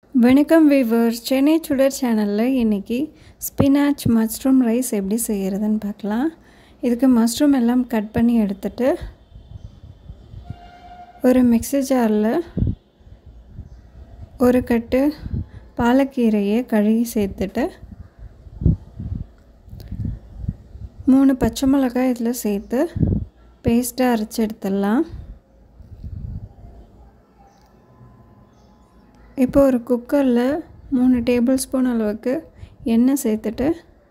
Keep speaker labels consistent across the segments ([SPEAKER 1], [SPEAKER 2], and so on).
[SPEAKER 1] வணக்கம் வீவர் சென்னை சுடர் சேனலில் இன்றைக்கி ஸ்பினாச் மஷ்ரூம் ரைஸ் எப்படி செய்கிறதுன்னு பார்க்கலாம் இதுக்கு மஷ்ரூம் எல்லாம் கட் பண்ணி எடுத்துட்டு ஒரு மிக்ஸி ஜாரில் ஒரு கட்டு பாலக்கீரையை கழுகி சேர்த்துட்டு மூணு பச்சை மிளகாய் இதில் சேர்த்து பேஸ்ட்டாக அரைச்சி எடுத்துடலாம் இப்போ ஒரு குக்கரில் மூணு டேபிள் ஸ்பூன் அளவுக்கு எண்ணெய் சேர்த்துட்டு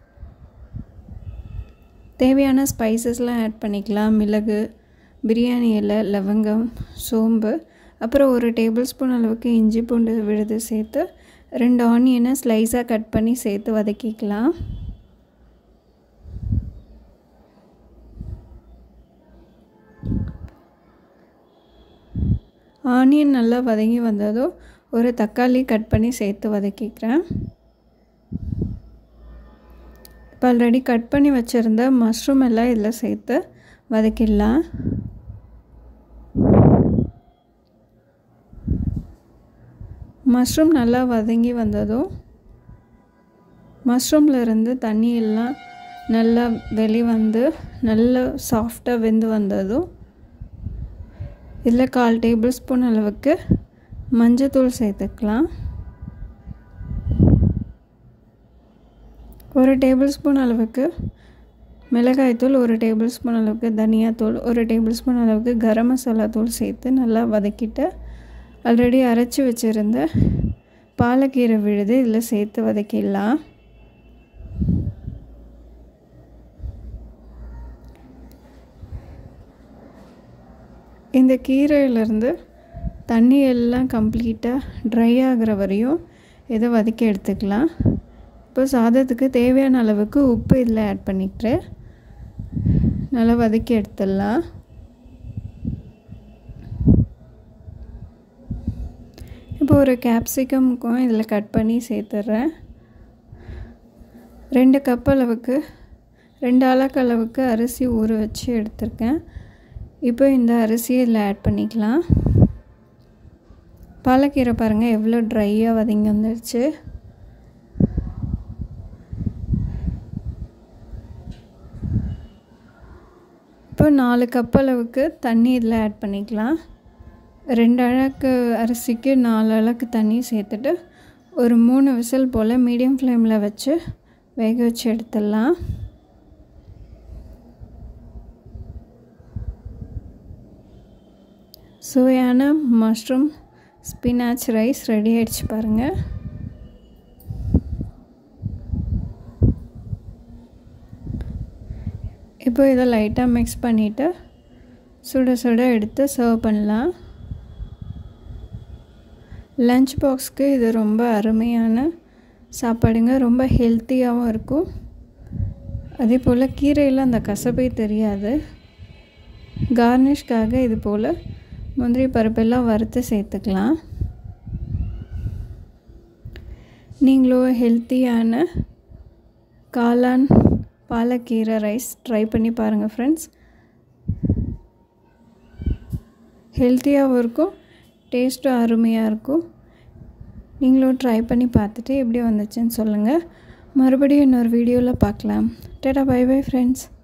[SPEAKER 1] தேவையான ஸ்பைசஸ்லாம் ஆட் பண்ணிக்கலாம் மிளகு பிரியாணி இலை லவங்கம் சோம்பு அப்புறம் ஒரு டேபிள் ஸ்பூன் அளவுக்கு இஞ்சி பூண்டு விழுது சேர்த்து ரெண்டு ஆனியனை ஸ்லைஸாக கட் பண்ணி சேர்த்து வதக்கிக்கலாம் ஆனியன் நல்லா வதங்கி வந்ததும் ஒரு தக்காளி கட் பண்ணி சேர்த்து வதக்கிக்கிறேன் இப்போ ஆல்ரெடி கட் பண்ணி வச்சுருந்த மஷ்ரூம் எல்லாம் இதில் சேர்த்து வதக்கிடலாம் மஷ்ரூம் நல்லா வதங்கி வந்ததும் மஷ்ரூமில் இருந்து தண்ணி எல்லாம் நல்லா வெளிவந்து நல்லா சாஃப்டாக வெந்து வந்ததும் இதில் கால் டேபிள் ஸ்பூன் அளவுக்கு மஞ்சத்தூள் சேர்த்துக்கலாம் ஒரு டேபிள் ஸ்பூன் அளவுக்கு மிளகாய்த்தூள் ஒரு டேபிள் ஸ்பூன் அளவுக்கு தனியாத்தூள் ஒரு டேபிள் ஸ்பூன் அளவுக்கு கரம் மசாலா தூள் சேர்த்து நல்லா வதக்கிட்டு ஆல்ரெடி அரைச்சி வச்சுருந்த பாலக்கீரை விழுது இதில் சேர்த்து வதக்கிடலாம் இந்த கீரையிலேருந்து தண்ணி எல்லாம் கம்ப்ளீட்டாக ட்ரை ஆகிற வரையும் இதை வதக்கி எடுத்துக்கலாம் இப்போ சாதத்துக்கு தேவையான அளவுக்கு உப்பு இதில் ஆட் பண்ணிக்கிட்டு நல்லா வதக்கி எடுத்துடலாம் இப்போ ஒரு கேப்சிகம்க்கும் இதில் கட் பண்ணி சேர்த்துட்றேன் ரெண்டு கப் அளவுக்கு ரெண்டு அளக்கு அளவுக்கு அரிசி ஊற வச்சு எடுத்திருக்கேன் இப்போ இந்த அரிசியை இதில் ஆட் பண்ணிக்கலாம் பாலக்கீரை பாருங்கள் எவ்வளோ ட்ரையாக வதங்கி வந்துடுச்சு இப்போ நாலு கப் அளவுக்கு தண்ணி இதில் ஆட் பண்ணிக்கலாம் ரெண்டு அழகு அரிசிக்கு நாலு அழகு தண்ணி சேர்த்துட்டு ஒரு மூணு விசில் போல் மீடியம் ஃப்ளேமில் வச்சு வேக வச்சு எடுத்துடலாம் சுவையான மஷ்ரூம் ஸ்பினாச் ரைஸ் ரெடி ஆகிடுச்சு பாருங்கள் இப்போ இதை லைட்டாக மிக்ஸ் பண்ணிவிட்டு சுட சுட எடுத்து சர்வ் பண்ணலாம் லஞ்ச் பாக்ஸ்க்கு இது ரொம்ப அருமையான சாப்பாடுங்க ரொம்ப ஹெல்த்தியாகவும் இருக்கும் அதே போல் கீரையில் அந்த கசப்பே தெரியாது கார்னிஷ்காக இது போல் முந்திரி பருப்பெல்லாம் வறுத்து சேர்த்துக்கலாம் நீங்களும் ஹெல்த்தியான காளான் பாலக்கீரை ரைஸ் ட்ரை பண்ணி பாருங்கள் ஃப்ரெண்ட்ஸ் ஹெல்த்தியாகவும் இருக்கும் டேஸ்ட்டும் அருமையாக இருக்கும் நீங்களும் ட்ரை பண்ணி பார்த்துட்டு எப்படி வந்துச்சுன்னு சொல்லுங்கள் மறுபடியும் இன்னொரு வீடியோவில் பார்க்கலாம் டேட்டா பை பை ஃப்ரெண்ட்ஸ்